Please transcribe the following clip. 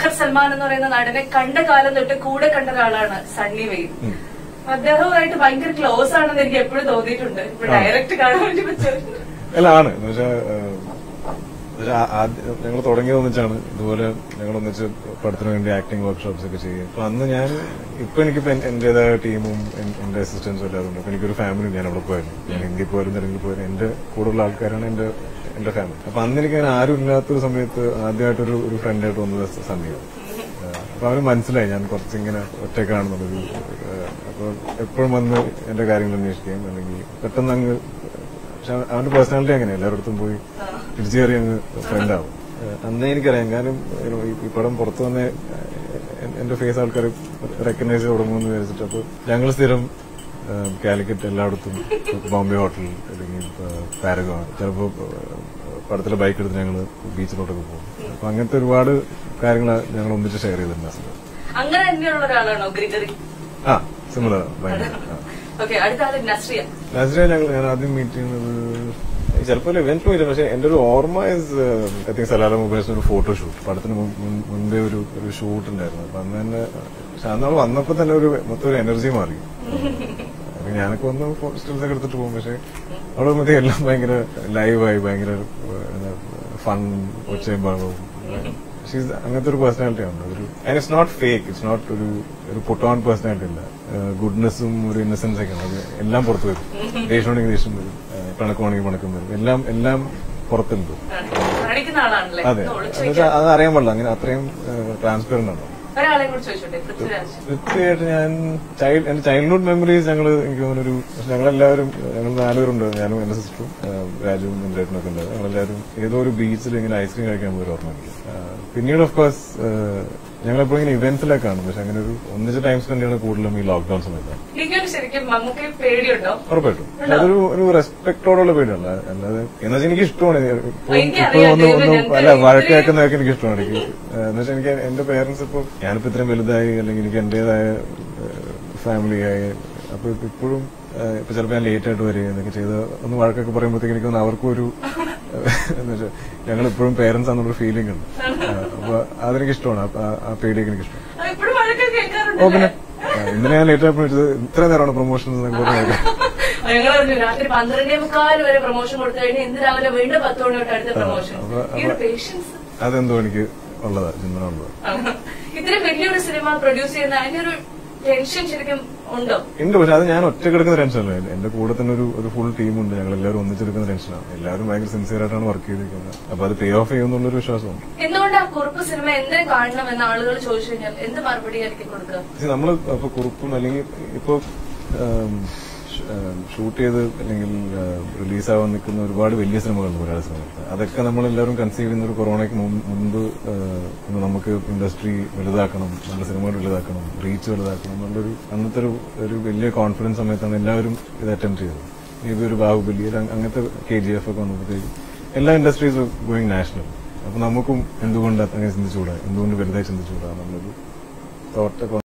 ദുൽഖർ സൽമാൻ എന്ന് പറയുന്ന നടനെ കണ്ട കാലം തൊട്ട് കൂടെ കണ്ട ഒരാളാണ് സണ്ണി വെയിൻ അദ്ദേഹവുമായിട്ട് ഭയങ്കര ക്ലോസ് ആണെന്ന് എനിക്ക് എപ്പോഴും തോന്നിയിട്ടുണ്ട് ഇപ്പൊ ഡയറക്റ്റ് കാണാൻ വേണ്ടി പറ്റും അല്ല ആണ് എന്നുവെച്ചാ ഞങ്ങൾ തുടങ്ങിയത് ഒന്നിച്ചാണ് ഇതുപോലെ ഞങ്ങൾ ഒന്നിച്ച് പഠിത്തത്തിന് വേണ്ടി ആക്ടിംഗ് വർക്ക്ഷോപ്സ് ഒക്കെ ചെയ്യും അപ്പൊ അന്ന് ഞാൻ ഇപ്പൊ എനിക്കിപ്പോ എൻ- എന്റേതായ ടീമും എൻ- എന്റെ അസിസ്റ്റൻസും എല്ലാം ഉണ്ട് അപ്പൊ എനിക്കൊരു ഫാമിലി ഞാൻ അവിടെ പോയാലും ഞാൻ ഹിന്ദി പോയാലും തെലുങ്കിൽ പോയാലും എന്റെ കൂടെയുള്ള ആൾക്കാരാണ് എന്റെ എന്റെ ഫാമിലി അപ്പൊ അന്ന് എനിക്ക് അങ്ങനെ ആരും ഇല്ലാത്തൊരു സമയത്ത് ആദ്യമായിട്ടൊരു ഒരു ഫ്രണ്ടായിട്ട് വന്നത് സമയം അപ്പൊ അവന് മനസ്സിലായി ഞാൻ കുറച്ചിങ്ങനെ ഒറ്റക്കാണെന്നുള്ളൊരു ഏഹ്, അപ്പൊ എപ്പോഴും വന്ന് എന്റെ കാര്യങ്ങൾ അന്വേഷിക്കുകയും അല്ലെങ്കിൽ പെട്ടെന്ന് അങ്ങ് പക്ഷെ അവ- അവന്റെ പേഴ്സണാലിറ്റി അങ്ങനെ എല്ലായിടത്തും പോയി തിരിച്ചു കയറി അങ്ങ് ഫ്രണ്ട് ആവും ഏഹ്, അന്നേ എനിക്കറിയാം കാരണം you know, ഈ- ഈ പടം പുറത്തു വന്നേ ഏഹ്, എന്റെ ഫേസ് ആൾക്കാർ റെക്കഗ്നൈസ് തുടങ്ങുമെന്ന് വിചാരിച്ചിട്ട് അപ്പൊ ഞങ്ങൾ സ്ഥിരം ഏഹ്, കാലിക്കറ്റ് എല്ലായിടത്തും ബോംബെ ഹോട്ടൽ അല്ലെങ്കിൽ പാരഗോൺ ചിലപ്പോ ഏഹ്, പടത്തിലെ ബൈക്ക് എടുത്ത് ഞങ്ങൾ ബീച്ചിലോട്ടൊക്കെ പോകും അപ്പൊ അങ്ങനത്തെ ഒരുപാട് കാര്യങ്ങൾ ഞങ്ങൾ ഒന്നിച്ച് ഷെയർ ചെയ്തിട്ടുണ്ട് അങ്ങനെ തന്നെയുള്ള ഒരാളാണോ ഗ്രിഗറി ആ സിമിലർ ഭയങ്കര ആ. ഓക്കെ അടുത്ത ആള് നസ്രിയ നസ്രിയ ഞങ്ങൾ ഞാൻ ആദ്യം മീറ്റ് ചെയ്യുന്നത് ചിലപ്പോൾ ഇവന്റ് മീറ്റ് പക്ഷെ എന്റെ ഒരു ഓർമ്മ ഇസ് ഐ തിങ്ക് സലാല മൊബൈൽസിന് ഒരു ഫോട്ടോ ഷൂട്ട് പടത്തിന് മുൻ- മുൻ- മുൻപേ ഒരു ഒരു ഷൂട്ട് ഉണ്ടായിരുന്നു അപ്പൊ അന്ന് തന്നെ പക്ഷെ അന്ന് അവൾ വന്നപ്പോ തന്നെ ഒരു മൊത്തം ഒരു എനർജി മാറി അപ്പൊ ഞാനൊക്കെ വന്ന് സ്റ്റിൽസ് ഒക്കെ എടുത്തിട്ട് പോകും പക്ഷെ അവിടെ വന്നതേ എല്ലാം ഭയങ്കര ലൈവായി ഭയങ്കര ഫൺ ഒച്ചയും ബഹളവും ഷീസ് അങ്ങനത്തെ ഒരു പേഴ്സണാലിറ്റി ആണ് ഒരു and it's not fake it's not ഒരു ഒരു പൊട്ട് ഓൺ പേഴ്സണാലിറ്റി അല്ല ഗുഡ്നെസ്സും ഒരു ഇന്നസെൻസ് ഒക്കെയാണ് അത് എല്ലാം പുറത്തു വരും ദേഷ്യമാണെങ്കിൽ ദേഷ്യം വരും ഏഹ് പിണക്കമാണെങ്കിൽ പിണക്കം വരും എല്ലാം എല്ലാം പുറത്തുണ്ട് കാണിക്കുന്ന ആളാണല്ലേ അതെ ഇത് ഒളിച്ചു എന്നുവെച്ചാൽ അത് അറിയാൻ പാടില്ല അങ്ങനെ അത്രയും ട്രാൻസ്പെറന്റ് ആണ് ഒരാളെ കൂടെ ചോദിച്ചോട്ടെ പൃഥ്വിരാജ് തീർച്ചയായിട്ടും ഞാൻ ചൈൽഡ് എന്റെ ചൈൽഡ്ഹുഡ് മെമ്മറീസ് ഞങ്ങൾ എനിക്ക് തോന്നുന്നൊരു ഞങ്ങളെല്ലാവരും ഞങ്ങൾ നാലുപേരുണ്ട് ഞാനും എന്റെ സിസ്റ്ററും രാജുവും ഇന്ദ്രേട്ടനൊക്കെ ഉണ്ട് ഞങ്ങളെല്ലാവരും ഏതോ ഒരു ബീച്ചിൽ ഇങ്ങനെ ഐസ്ക്രീം കഴിക്കാൻ പോയി ഓർമ്മ എനിക്ക്. ആ, പിന്നീട് ഓഫ് കോഴ്സ് ഞങ്ങളെപ്പോഴും ഇങ്ങനെ ഇവന്റ്സിലൊക്കെ കാണും പക്ഷെ അങ്ങനെ ഒരു ഒന്നിച്ച് ടൈം സ്പെൻഡ് ചെയ്യുന്ന കൂടുതലും ഈ ലോക്ക്ഡൌൺ സമയത്താണ് നിങ്ങൾക്ക് ശരിക്കും മമ്മൂക്ക് പേടിയുണ്ടോ ഉറപ്പായിട്ടും പക്ഷെ അതൊരു ഒരു റെസ്പെക്ടോടുള്ള പേടിയല്ല അല്ലാതെ എന്ന് വെച്ചാൽ എനിക്ക് ഇഷ്ടമാണ് ഇപ്പൊ എനിക്കറിയാം, ഒന്ന് ഒന്ന് ഞങ്ങൾക്ക് അല്ല ഇത്രയും- വഴക്ക് കേൾക്കുന്നതൊക്കെ എനിക്ക് ഇഷ്ടമാണ് എനിക്ക് എന്ന് വെച്ചാൽ എനിക്ക് എന്റെ പേരൻസ് ഇപ്പൊ ഞാനിപ്പോ ഇത്രയും വലുതായി അല്ലെങ്കിൽ എനിക്ക് എന്റേതായ ഫാമിലി ആയി അപ്പൊ ഇപ്പൊ ഇപ്പോഴും ഏഹ്, ഇപ്പൊ ചിലപ്പോൾ ഞാൻ ലേറ്റ് ആയിട്ട് വരിക എന്നൊക്കെ ചെയ്ത് ഒന്ന് വഴക്കൊക്കെ പറയുമ്പോഴത്തേക്ക് എനിക്ക് തോന്നുന്നു അവർക്കും ഒരു എന്ന് വെച്ചാൽ ഞങ്ങൾ ഇപ്പോഴും പേരൻസ് ആണെന്നൊരു ഫീലിംഗ് ഉണ്ട് ഏഹ്, അപ്പൊ അതെനിക്ക് ഇഷ്ടമാണ് ആ- ആ- ആ പേടിയൊക്കെ എനിക്ക് ഇഷ്ടമാണ് എപ്പോഴും വഴക്കൊക്കെ ഓ കേൾക്കാറുണ്ട് പിന്നെ ഏഹ്, ഇന്നലെ ഞാൻ ലേറ്റ് ആയപ്പോൾ വിളിച്ചത് ഇത്ര നേരമാണ് പ്രൊമോഷൻ എന്നൊക്കെ പറഞ്ഞു ഞങ്ങൾ പറഞ്ഞു രാത്രി പന്ത്രണ്ടേ മുക്കാൽ വരെ പ്രൊമോഷൻ കൊടുത്തു കഴിഞ്ഞാൽ ഇന്ന് രാവിലെ വീണ്ടും പത്ത് മണി തൊട്ട് അടുത്ത പ്രൊമോഷൻ അപ്പൊ- ഈ ഒരു പേഷ്യൻസ് അതെന്തോ എനിക്ക് ഉള്ളതാ ചിന്തന ഉള്ളത് ഇത്രയും വലിയൊരു സിനിമ പ്രൊഡ്യൂസ് ചെയ്യുന്ന അതിന്റെ ഒരു ടെൻഷൻ ശരിക്കും ഉണ്ടോ ഉണ്ട് പക്ഷെ അത് ഞാൻ ഒറ്റ കിടക്കുന്ന ടെൻഷനല്ല എന്റെ കൂടെ തന്നെ ഒരു ഒരു ഫുൾ ടീമുണ്ട് ഞങ്ങൾ എല്ലാവരും ഒന്നിച്ചെടുക്കുന്ന ടെൻഷനാണ് എല്ലാവരും ഭയങ്കര സിൻസിയർ ആയിട്ടാണ് വർക്ക് ചെയ്തിരിക്കുന്നത് അപ്പൊ അത് പേ ഓഫ് ചെയ്യുമെന്നുള്ളൊരു വിശ്വാസമുണ്ട് എന്തുകൊണ്ട് ആ കുറുപ്പ് സിനിമ എന്തിനു കാണണം എന്ന് ആളുകൾ ചോദിച്ചു കഴിഞ്ഞാൽ എന്ത് മറുപടി ആയിരിക്കും കൊടുക്കുക പക്ഷെ നമ്മൾ ഇപ്പൊ കുറുപ്പും അല്ലെങ്കിൽ ഇപ്പൊ ഷൂട്ട് ചെയ്ത് അല്ലെങ്കിൽ റിലീസാവാൻ നിൽക്കുന്ന ഒരുപാട് വലിയ സിനിമകളുണ്ട് മലയാള സിനിമകൾ അതൊക്കെ നമ്മളെല്ലാവരും കൺസീവ് ചെയ്യുന്ന ഒരു കൊറോണയ്ക്ക് മുമ്പ് മുൻപ് ഏഹ്, ഒന്ന് നമുക്ക് ഇൻഡസ്ട്രി വലുതാക്കണം നമ്മുടെ സിനിമകൾ വലുതാക്കണം റീച്ച് വലുതാക്കണം എന്നുള്ളൊരു അന്നത്തെ ഒരു ഒരു വലിയ കോൺഫിഡൻസ് സമയത്താണ് എല്ലാവരും ഇത് അറ്റംപ്റ്റ് ചെയ്തത് മേ ബി ഒരു ബാഹുബലി ഒരു അങ്ങ- അങ്ങനത്തെ കെ ജി എഫ് ഒക്കെ വന്നപ്പോഴത്തേക്ക് എല്ലാ ഇൻഡസ്ട്രീസും ഗോയിങ് നാഷണൽ അപ്പൊ നമുക്കും എന്തുകൊണ്ട് അങ്ങനെ ചിന്തിച്ചുകൂടാ എന്തുകൊണ്ട് വലുതായി ചിന്തിച്ചുകൂടാ എന്നുള്ളൊരു തോട്ടൊക്കെ